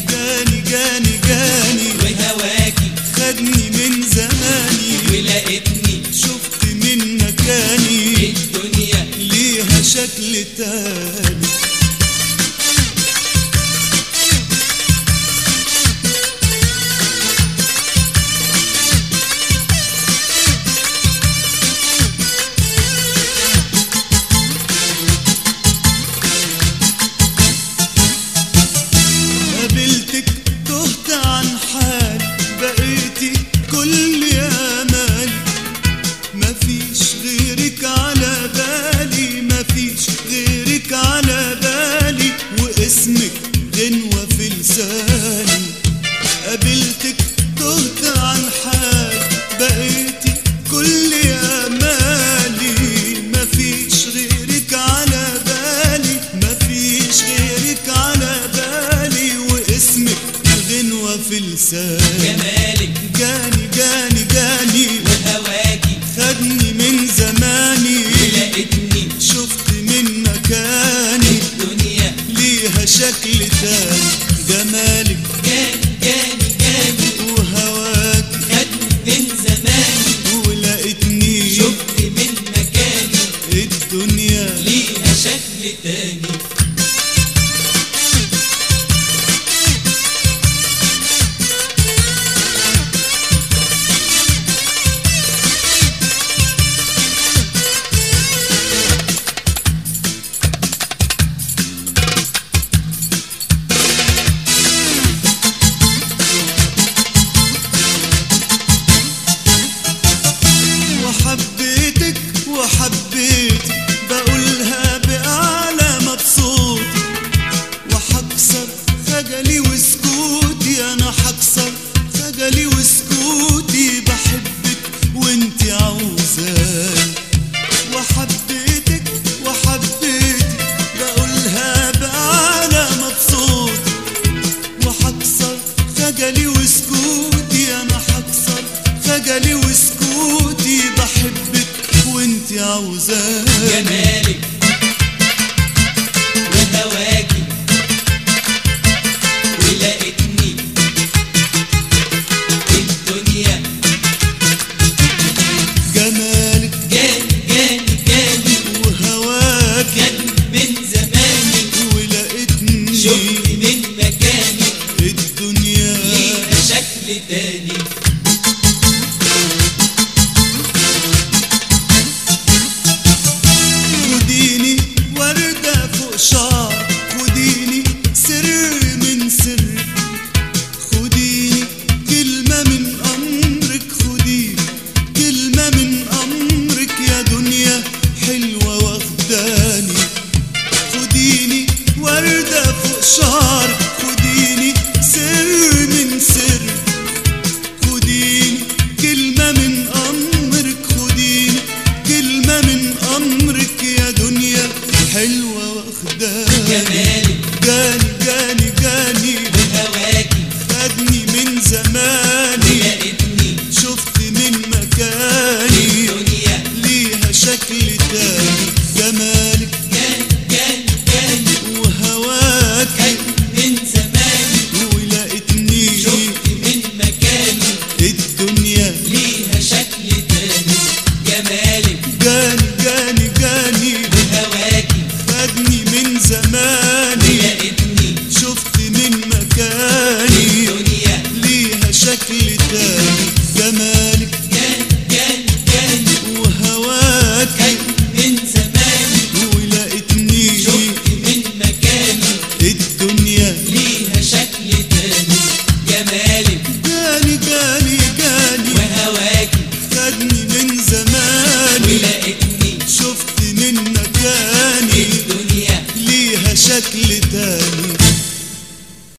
جاني جاني جاني وهواكي خدني من زماني ولقيتني شفت من مكاني الدنيا ليها شكل تاني قابلتك تهت عن حالي بقيتي كل امالي مفيش غيرك على بالي مفيش غيرك على بالي واسمك غنوة في لساني قابلتك تهت عن حالي بقيتي كل امالي مفيش غيرك على بالي مفيش غيرك على بالي واسمك غنوة في لساني جمالك جاني جاني جاني وهواكي خدني من زماني ولقيتني شفت من مكاني الدنيا ليها شكل تاني جمالك جاني جاني جاني وهواك خدني من زماني ولقيتني شفت من مكاني الدنيا ليها شكل تاني وحبيتك وحبيتك بقولها بأعلى مبسوطي وحكسر خجلي وسكوتي أنا حكسر خجلي وسكوتي بحبك وانتي عاوزاني وحبيتك وحبيتك بقولها بأعلى مبسوطي وحكسر خجلي وسكوتي انا حكسر خجلي وسكوتي بحبك وانتي عاوزاني جمالك وهواكي ولقيتني الدنيا جمالك جاني جاني جاني وهواك كان من زماني ولقيتني شفت من مكاني الدنيا ليها شكل تاني خديني وردة فوق شعر خديني سر من سر خديني كلمة من أمرك خديني كلمة من أمرك يا دنيا حلوة واخداني خديني وردة فوق شعر خديني سر من سر خديني كلمة من أمرك خديني كلمة من أمرك يا دنيا حلوة واخداني جمالك جاني جاني جاني وهواكي خدني من زماني ولقيتني شفت من مكاني الدنيا ليها شكل تاني جمالك جاني جاني جاني وهواك كان من زماني ولقيتني شفت من مكاني الدنيا ليها شكل تاني جمالك جاني جاني جاني وهواكي خدني من زماني ولقيتني شفت من مكاني الدنيا ليها شكل تاني جمالك جاني جاني جاني وهواك كان من زماني ولقيتني شفت من مكاني الدنيا ليها شكل تاني جمالك جاني جاني جاني وهواكي خدني من زماني ولقيتني شفت من مكاني الدنيا ليها شكل تاني